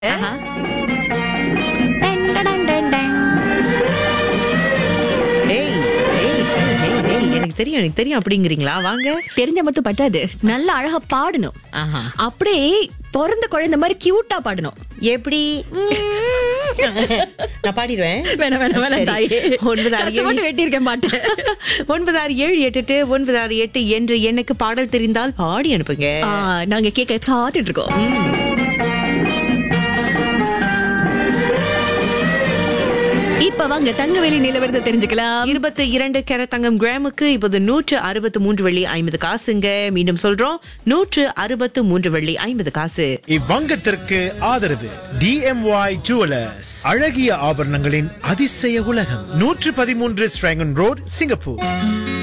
ஆஹா. டன், டன், டன், டன். ஏய் ஏய் ஏய், ஏய், ஏய், எனக்கு தெரியும் எனக்கு தெரியும் அப்படிங்கிறீங்களா வாங்க தெரிஞ்ச மட்டும் பட்டாது நல்ல அழகா பாடணும் ஆஹா அப்படியே பிறந்த குழந்தை மாதிரி கியூட்டா பாடணும் எப்படி நான் பாடிடுவேன் வேணாம் வேணாம் வேணாம் சரி. தாயே ஒன்பது ஆறு கஷ்டப்பட்டு ஏழு வெட்டியிருக்க மாட்டேன் ஒன்பது ஆறு ஏழு எட்டு எட்டு ஒன்பது ஆறு எட்டு என்று எனக்கு பாடல் தெரிந்தால் பாடி அனுப்புங்க ஆ, நாங்க கேட்க காத்துட்டு இருக்கோம் இப்ப வாங்க தங்கவேலி நிலவரத்தை தெரிஞ்சுக்கலாம் இருபத்தி இரண்டு கேரட் தங்கம் கிராமுக்கு இப்போது நூற்று அறுபத்து மூன்று வெள்ளி ஐம்பது காசுங்க மீண்டும் சொல்றோம் நூற்று அறுபத்து மூன்று வெள்ளி ஐம்பது காசு இவ்வங்கத்திற்கு ஆதரவு டிஎம்ஒய் ஜுவலர்ஸ் அழகிய ஆபரணங்களின் அதிசய உலகம் நூற்று பதிமூன்று ஸ்ட்ராங்கன் ரோட் சிங்கப்பூர்